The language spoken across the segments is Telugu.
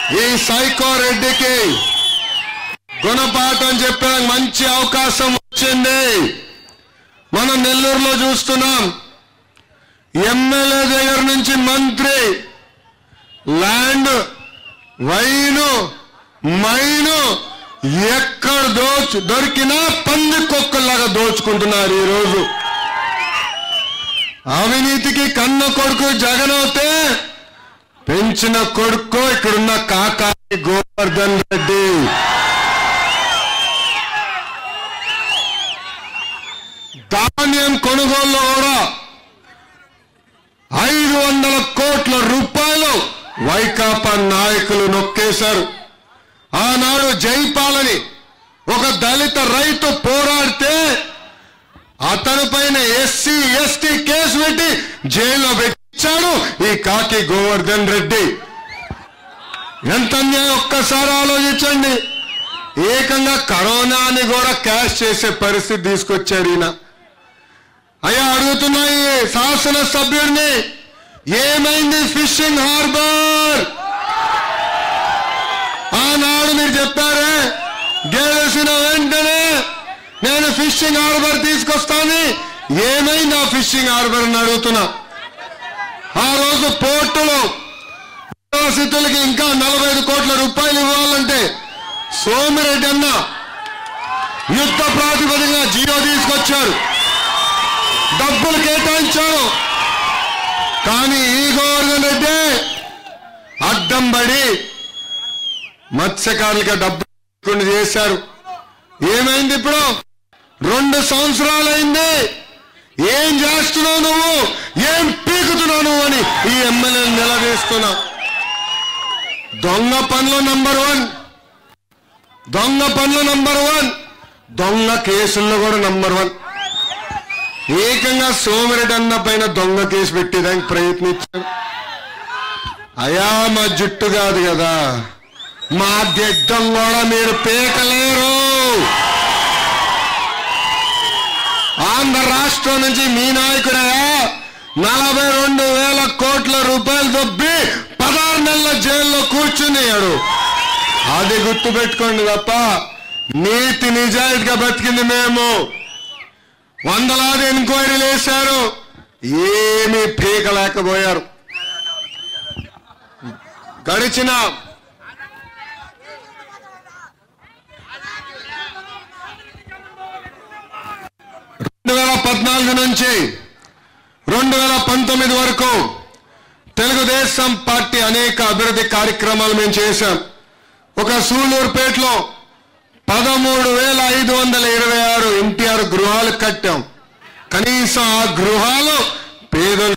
ఈ సైకో రెడ్డికి గుణపాఠం చెప్పడానికి మంచి అవకాశం వచ్చింది మనం నెల్లూరులో చూస్తున్నాం ఎమ్మెల్యే దగ్గర నుంచి మంత్రి ల్యాండ్ వైను మైను ఎక్కడ దోచు దొరికినా పంది కుక్కల్లాగా దోచుకుంటున్నారు ఈరోజు అవినీతికి కన్న కొడుకు జగన్ అవుతే పెంచిన కొడుకు ఇక్కడున్న కాకాని గోవర్ధన్ రెడ్డి ధాన్యం కొనుగోలులో కూడా ఐదు వందల కోట్ల రూపాయలు వైకాపా నాయకులు నొక్కేశారు ఆనాడు జైపాలని ఒక దళిత రైతు పోరాడితే అతని పైన ఎస్సీ ఎస్టీ కేసు పెట్టి జైల్లో పెట్టించాడు ఈ కాకి గోవర్ధన్ రెడ్డి ఎంత అన్యాయం ఒక్కసారి ఆలోచించండి ఏకంగా కరోనాని కూడా క్యాష్ చేసే పరిస్థితి తీసుకొచ్చారు ఈయన అయ్యా అడుగుతున్నాయి శాసన సభ్యుడిని ఏమైంది ఫిషింగ్ హార్బర్ ఆనాడు మీరు చెప్పారే గెలిచిన వెంటనే నేను ఫిషింగ్ హార్బర్ తీసుకొస్తాను ఏమైంది ఆ ఫిషింగ్ హార్బర్ అని అడుగుతున్నా ఆ రోజు పోర్టులో నిర్వాసితులకి ఇంకా నలభై ఐదు కోట్ల రూపాయలు ఇవ్వాలంటే సోమిరెడ్డి అన్న యుద్ధ ప్రాతిపదికగా జియో తీసుకొచ్చారు డబ్బులు కేటాయించారు కానీ ఈ గోవర్ధన్ రెడ్డి అడ్డం పడి మత్స్యకారులకి డబ్బులు ఇవ్వకుండా చేశారు ఏమైంది ఇప్పుడు రెండు సంవత్సరాలైంది ఏం చేస్తున్నావు నువ్వు ఏం పీకుతున్నావు నువ్వు అని ఈ ఎమ్మెల్యేని నిలదీస్తున్నా దొంగ పనులు నంబర్ వన్ దొంగ పనులు నంబర్ వన్ దొంగ కేసుల్లో కూడా నంబర్ వన్ ఏకంగా సోమిరెడ్డి అన్న పైన దొంగ కేసు పెట్టేదానికి ప్రయత్నించారు అయా మా జుట్టు కాదు కదా మా గెడ్డం కూడా మీరు పీకలేరు ఆంధ్ర రాష్ట్రం నుంచి మీ నాయకుడయా నలభై రెండు వేల కోట్ల రూపాయలు దొబ్బి పదహారు నెలల జైల్లో కూర్చున్నాడు అది గుర్తు పెట్టుకోండి తప్ప నీతి నిజాయితీగా బతికింది మేము వందలాది ఎంక్వైరీలు వేశారు ఏమీ పీకలేకపోయారు గడిచిన రెండు వేల పద్నాలుగు నుంచి రెండు వేల పంతొమ్మిది వరకు తెలుగుదేశం పార్టీ అనేక అభివృద్ధి కార్యక్రమాలు మేము చేశాం ఒక సూలూరుపేటలో పదమూడు వేల ఐదు వందల ఇరవై ఆరు ఎన్టీఆర్ గృహాలు కట్టాం కనీసం ఆ గృహాలు పేదలు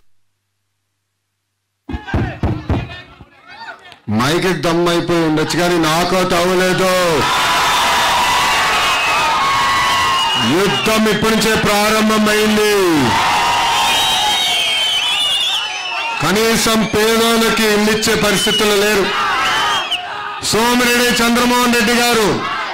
మైకి దమ్ అయిపోయి ఉండొచ్చు కానీ నాకౌట్ అవ్వలేదు యుద్ధం ఇప్పటి నుంచే ప్రారంభమైంది కనీసం పేదోళ్ళకి ఇల్లిచ్చే పరిస్థితులు లేరు సోమిరెడ్డి చంద్రమోహన్ రెడ్డి గారు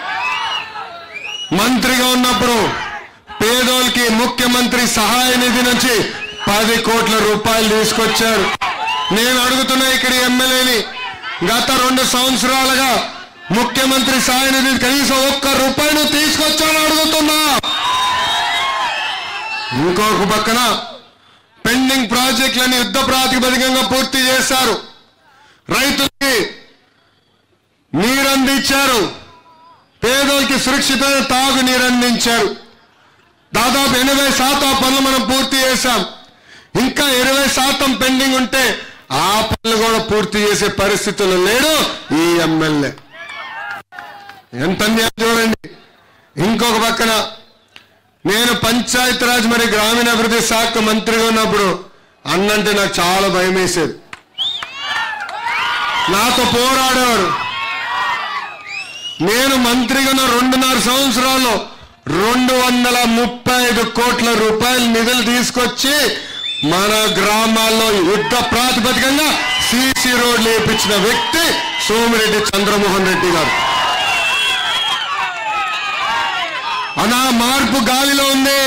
మంత్రిగా ఉన్నప్పుడు పేదోళ్ళకి ముఖ్యమంత్రి సహాయ నిధి నుంచి పది కోట్ల రూపాయలు తీసుకొచ్చారు నేను అడుగుతున్నా ఇక్కడ ఎమ్మెల్యేని గత రెండు సంవత్సరాలుగా ముఖ్యమంత్రి సహాయ నిధి కనీసం ఒక్క రూపాయలు తీసుకొచ్చాను అడుగుతున్నా ఇంకొక పక్కన పెండింగ్ ప్రాజెక్టులని యుద్ధ ప్రాతిపదికంగా పూర్తి చేశారు రైతులకి నీరందించారు పేదోళ్ళకి సురక్షితమైన తాగు నీరందించారు దాదాపు ఎనభై శాతం పనులు మనం పూర్తి చేశాం ఇంకా ఇరవై శాతం పెండింగ్ ఉంటే ఆ పనులు కూడా పూర్తి చేసే పరిస్థితులు లేడు ఈ ఎమ్మెల్యే ఎంత అన్యాయం చూడండి ఇంకొక పక్కన నేను పంచాయతీరాజ్ మరి గ్రామీణాభివృద్ధి శాఖ మంత్రిగా ఉన్నప్పుడు అన్నంటే నాకు చాలా భయం వేసేది నాతో పోరాడేవారు నేను మంత్రిగా ఉన్న రెండున్నర సంవత్సరాల్లో రెండు వందల ముప్పై ఐదు కోట్ల రూపాయల నిధులు తీసుకొచ్చి మన గ్రామాల్లో యుద్ధ ప్రాతిపదికంగా సిసి రోడ్లు వేయించిన వ్యక్తి సోమిరెడ్డి చంద్రమోహన్ రెడ్డి గారు అనా మార్పు గాలిలో ఉంది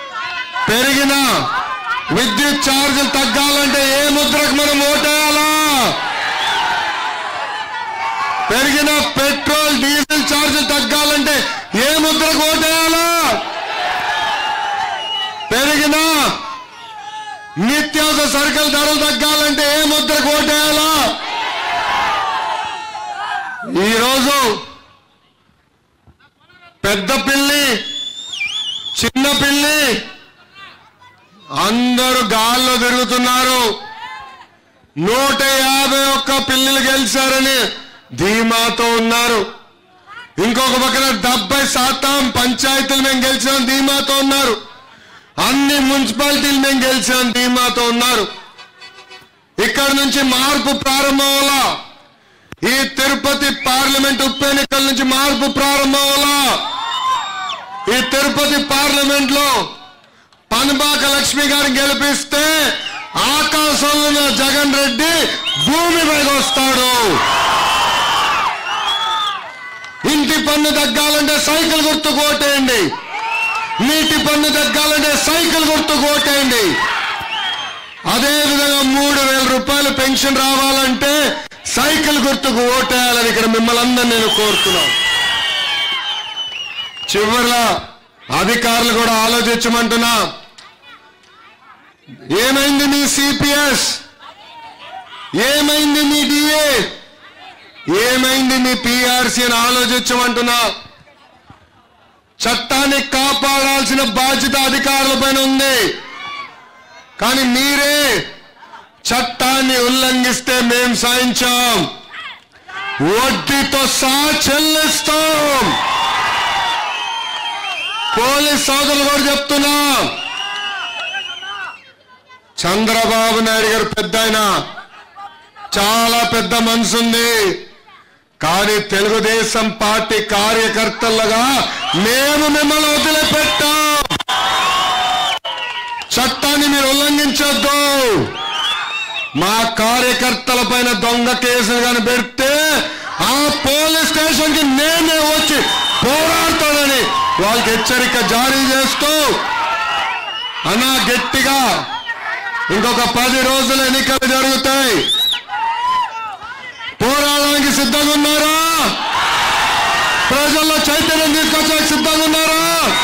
పెరిగిన విద్యుత్ ఛార్జీలు తగ్గాలంటే ఏ ముద్రకు మనం ఓటేయాలా పెరిగిన పెట్రోల్ డీజిల్ ఛార్జీలు తగ్గాలంటే ఏ ముద్రకు ఓటేయాలా పెరిగిన నిత్యావసర సరుకుల ధరలు తగ్గాలంటే ఏ ముద్రకు ఓటేయాలా ఈరోజు పెద్ద పిల్లి చిన్న పిల్లి అందరూ గాల్లో తిరుగుతున్నారు నూట యాభై ఒక్క పిల్లలు గెలిచారని ధీమాతో ఉన్నారు ఇంకొక పక్కన డెబ్బై శాతం పంచాయతీలు మేము గెలిచాం ధీమాతో ఉన్నారు అన్ని మున్సిపాలిటీలు మేము గెలిచాం ధీమాతో ఉన్నారు ఇక్కడ నుంచి మార్పు ప్రారంభం అవ్వాలా ఈ తిరుపతి పార్లమెంట్ ఉప ఎన్నికల నుంచి మార్పు ప్రారంభం అవ్వాలా ఈ తిరుపతి పార్లమెంట్ లో పనబాక లక్ష్మి గారిని గెలిపిస్తే ఆకాశంలో ఉన్న జగన్ రెడ్డి భూమి పైకి వస్తాడు ఇంటి పన్ను తగ్గాలంటే సైకిల్ గుర్తు కోటేయండి నీటి పన్ను తగ్గాలంటే సైకిల్ గుర్తు కోటేయండి అదే విధంగా మూడు వేల రూపాయలు పెన్షన్ రావాలంటే సైకిల్ గుర్తుకు ఓటేయాలని ఇక్కడ మిమ్మల్ని అందరినీ నేను కోరుతున్నాను చివరిలా అధికారులు కూడా ఆలోచించమంటున్నా ఏమైంది మీ సిపిఎస్ ఏమైంది మీ డిఏ ఏమైంది మీ పిఆర్సీ అని ఆలోచించమంటున్నా చట్టాన్ని కాపాడాల్సిన బాధ్యత అధికారుల పైన ఉంది కానీ మీరే చట్టాన్ని ఉల్లంఘిస్తే మేం సాయించాం వడ్డీతో సహా చెల్లిస్తాం పోలీస్ సోదరులు కూడా చెప్తున్నా చంద్రబాబు నాయుడు గారు పెద్ద ఆయన చాలా పెద్ద మనసు ఉంది కానీ తెలుగుదేశం పార్టీ కార్యకర్తలుగా మేము మిమ్మల్ని వదిలిపెట్టాం చట్టాన్ని మీరు ఉల్లంఘించొద్దు మా కార్యకర్తల పైన దొంగ కేసులు కానీ పెడితే ఆ పోలీస్ స్టేషన్ కి నేనే వచ్చి పోరాడతానని వాళ్ళకి హెచ్చరిక జారీ చేస్తూ అన్నా గట్టిగా ఇంకొక పది రోజులు ఎన్నికలు జరుగుతాయి పోరాడడానికి సిద్ధంగా ఉన్నారా ప్రజల్లో చైతన్యం తీసుకొచ్చడానికి సిద్ధంగా ఉన్నారా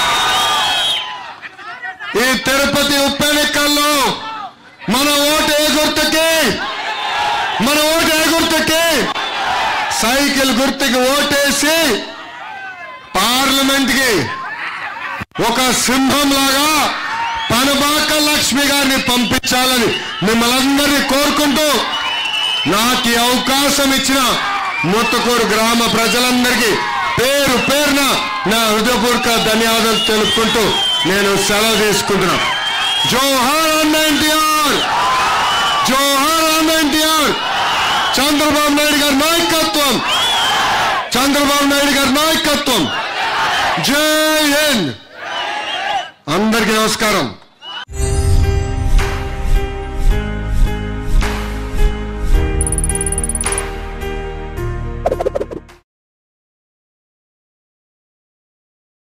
ఈ తిరుపతి ఉప ఎన్నికల్లో మన ఓటు ఏ గుర్తుకి మన ఓటు ఏ గుర్తుకి సైకిల్ గుర్తుకి ఓటేసి పార్లమెంట్ కి ఒక సింహం లాగా పనబాక లక్ష్మి గారిని పంపించాలని మిమ్మల్ని అందరినీ కోరుకుంటూ నాకు ఈ అవకాశం ఇచ్చిన ముత్తకూరు గ్రామ ప్రజలందరికీ పేరు పేరున నా హృదయపూర్వక ధన్యవాదాలు తెలుపుకుంటూ నేను సెలవు తీసుకుంటున్నా జోహార్ అన్న ఎన్టీఆర్ జోహార్ అన్న ఎన్టీఆర్ చంద్రబాబు నాయుడు గారి నాయకత్వం చంద్రబాబు నాయుడు గారి నాయకత్వం జై హింద్ అందరికీ నమస్కారం